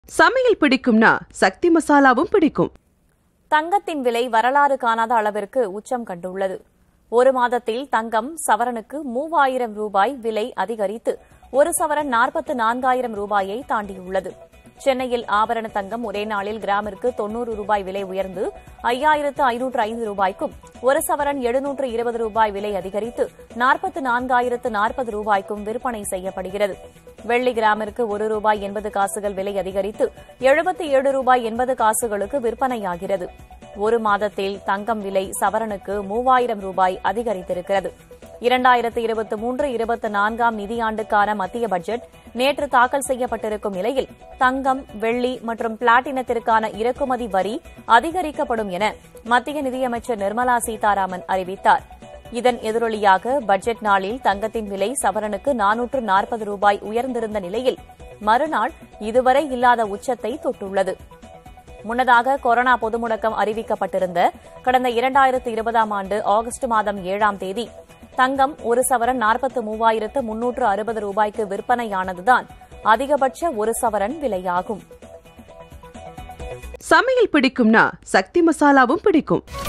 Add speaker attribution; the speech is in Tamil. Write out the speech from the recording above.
Speaker 1: சமையல் பிடிக்கும்னா சக்தி மசாலாவும் பிடிக்கும்
Speaker 2: தங்கத்தின் விலை வரலாறு காணாத அளவிற்கு உச்சம் கண்டுள்ளது ஒரு மாதத்தில் தங்கம் சவரனுக்கு மூவாயிரம் ரூபாய் விலை அதிகரித்து ஒரு சவரன் நாற்பத்து நான்காயிரம் ரூபாயை தாண்டியுள்ளது சென்னையில் ஆபரண தங்கம் ஒரே நாளில் கிராமிற்கு தொன்னூறு ரூபாய் விலை உயர்ந்து ஐயாயிரத்து ஐநூற்று ஐந்து ரூபாய்க்கும் ஒரு சவரன் எழுநூற்று இருபது ரூபாய் விலை அதிகரித்து நாற்பத்து நான்காயிரத்து நாற்பது ரூபாய்க்கும் விற்பனை செய்யப்படுகிறது வெள்ளி கிராமிற்கு ஒரு ரூபாய் எண்பது காசுகள் விலை அதிகரித்து எழுபத்தி ஏழு ரூபாய் எண்பது காசுகளுக்கு விற்பனையாகிறது ஒரு மாதத்தில் தங்கம் விலை சவரனுக்கு மூவாயிரம் ரூபாய் அதிகரித்திருக்கிறது இரண்டாயிரத்து இருபத்தி மூன்று இருபத்தி நான்காம் நிதியாண்டுக்கான மத்திய பட்ஜெட் நேற்று தாக்கல் செய்யப்பட்டிருக்கும் நிலையில் தங்கம் வெள்ளி மற்றும் பிளாட்டினத்திற்கான இறக்குமதி வரி அதிகரிக்கப்படும் என மத்திய நிதியமைச்சர் நிர்மலா சீதாராமன் அறிவித்தார் இதன் எதிரொலியாக பட்ஜெட் நாளில் தங்கத்தின் விலை சவரனுக்கு நானூற்று நாற்பது ரூபாய் உயர்ந்திருந்த நிலையில் மறுநாள் இதுவரை இல்லாத உச்சத்தை தொட்டுள்ளது முன்னதாக கொரோனா பொது முடக்கம் அறிவிக்கப்பட்டிருந்த கடந்த இரண்டாயிரத்து இருபதாம் ஆண்டு ஆகஸ்ட் மாதம் ஏழாம் தேதி தங்கம் ஒரு சவரன் நாற்பத்து மூவாயிரத்து முன்னூற்று அறுபது ரூபாய்க்கு விற்பனையானதுதான் அதிகபட்ச ஒரு சவரன் விலையாகும்
Speaker 1: சமையல் பிடிக்கும்னா சக்தி மசாலாவும் பிடிக்கும்